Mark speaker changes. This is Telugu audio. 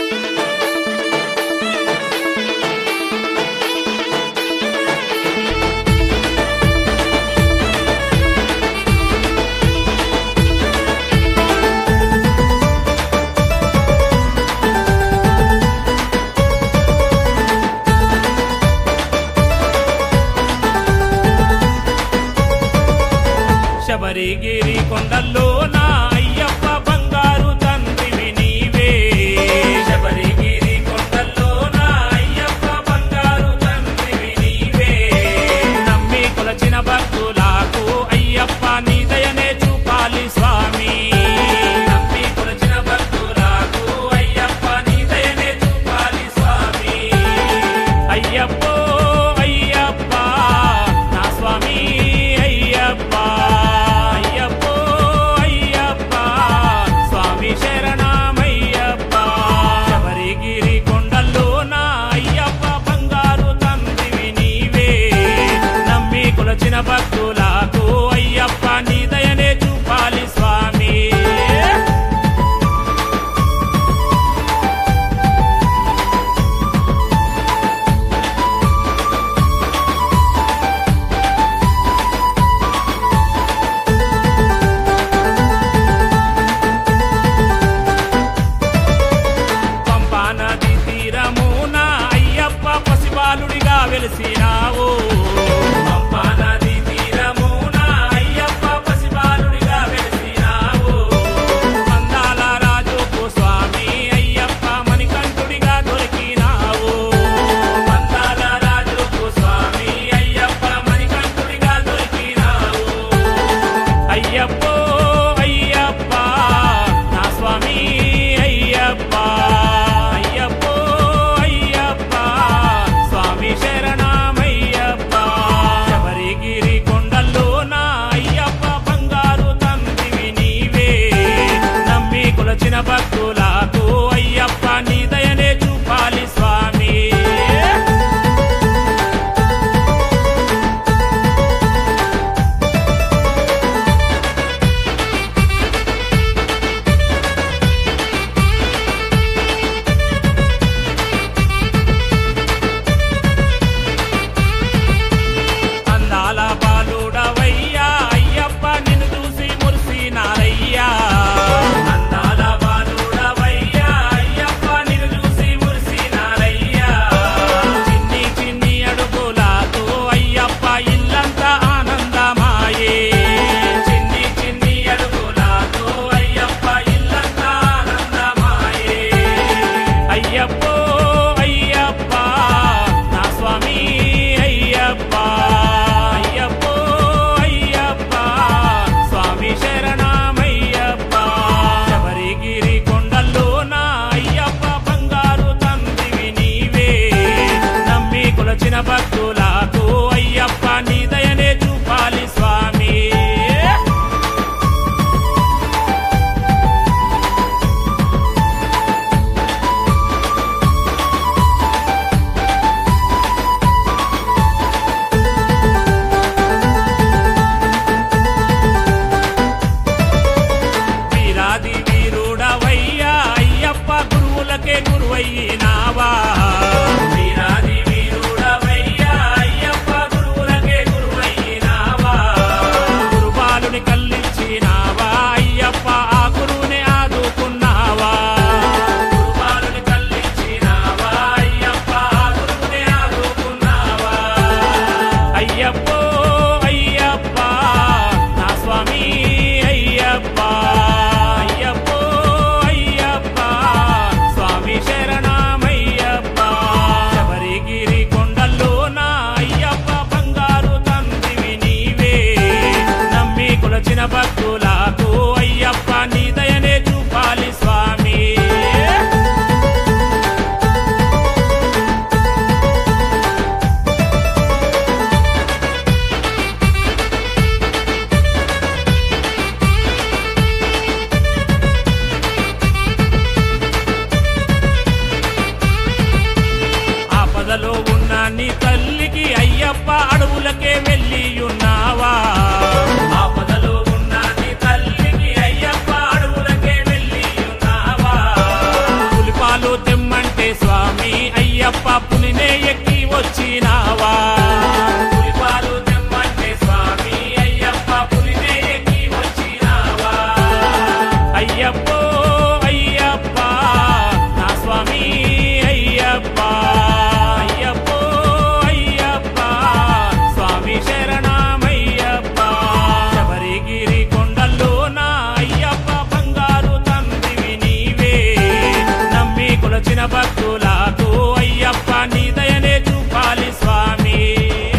Speaker 1: శబరిగిరి కొండల్లో నా అయ్యప్ప బంగారు తండ్రివి నీవే శబరిగిరి కొండల్లో నా అయ్యప్ప బంగారు తండ్రివి నీవే నమ్మి కొలచిన భక్తులకు అయ్యప్ప నీ దయనే చూపాలి స్వామి నమ్మి కొలచిన భక్తులకు అయ్యప్ప నీ దయనే చూపాలి స్వామి అయ్యప్పో అయ్యప్ప నా స్వామి అయ్యప్ప అయ్యప్పో అయ్యప్ప స్వామి శరణమయ్యప్ప శబరిగిరి కొండల్లో నా అయ్యప్ప బంగారు తండ్రివి నీవే నమ్మి కొలచిన భక్తులకు అయ్యప్ప నీ దయనే చూపాలి స్వామి పంపా నది తీరమున అయ్యప్ప పసిబాలుడిగా వెలిసినావు పంపా నది తీరమున అయ్యప్ప పసిబాలుడిగా వెలిసినావు అందాల రాజుకు స్వామి అయ్యప్ప మణికంఠుడిగా దొరికినావు అందాల రాజుకు స్వామి అయ్యప్ప మణికంఠుడిగా దొరికినావు అయ్యప్పో అయ్యప్ప నా స్వామి అయ్యప్ప అయ్యప్పో అయ్యప్ప స్వామి శరణమయ్యప్ప శబరిగిరి కొండల్లో నా అయ్యప్ప బంగారు తండ్రివి నీవే నమ్మి కొలచిన భక్తులకు అయ్యప్ప నీ దయనే చూపాలి స్వామి అందాల బాలుడవయ్యా అయ్యప్ప నిన్ను చూసి మురిసినారయ్యా అందాల బాలుడవయ్యా అయ్యప్ప నిన్ను చూసి మురిసినారయ్యా చిన్ని చిన్ని అడుగులాతో అయ్యప్ప ఇల్లంతా ఆనందమాయే చిన్ని చిన్ని అడుగులాతో అయ్యప్ప ఇల్లంతా ఆనందమాయే అయ్యప్పో అయ్యప్ప నా స్వామి అయ్యప్ప అయ్యప్పో అయ్యప్ప స్వామి శరణమయ్యప్ప శబరిగిరి కొండల్లో నా అయ్యప్ప బంగారు తండ్రివి నీవే నమ్మి కొలచిన భక్తులకు అయ్యప్ప నీ దయనే చూపాలి స్వామి వీరాది వీరుడవయ్యా అయ్యప్ప గురువులకే గురువయ్యినావా వీరాది వీరుడవయ్యా అయ్యప్ప గురువులకే గురువయ్యినావా గురుబాలుని కల్లించినావా అయ్యప్ప ఆ గురువుని ఆదుకున్నావా గురుబాలుని కల్లించినావా అయ్యప్ప ఆ గురువుని ఆదుకున్నావా అయ్యప్పో అయ్యప్ప నా స్వామి అయ్యప్ప అయ్యప్పో అయ్యప్ప స్వామి శరణమయ్యప్ప శబరిగిరి కొండల్లో నా అయ్యప్ప బంగారు తండ్రివి నీవే నమ్మి కొలచిన భక్తులకు అయ్యప్ప నీ దయనే చూపాలి స్వామి ఆపదలో ఉన్న నీ తల్లికి అయ్యప్ప అడవులకే వెళ్ళి ఉన్నావా ఆపదలో ఉన్న నీ తల్లికి అయ్యప్ప అడవులకే వెళ్ళి ఉన్నావా పులిపాలు తెమ్మ స్వామి అయ్యప్ప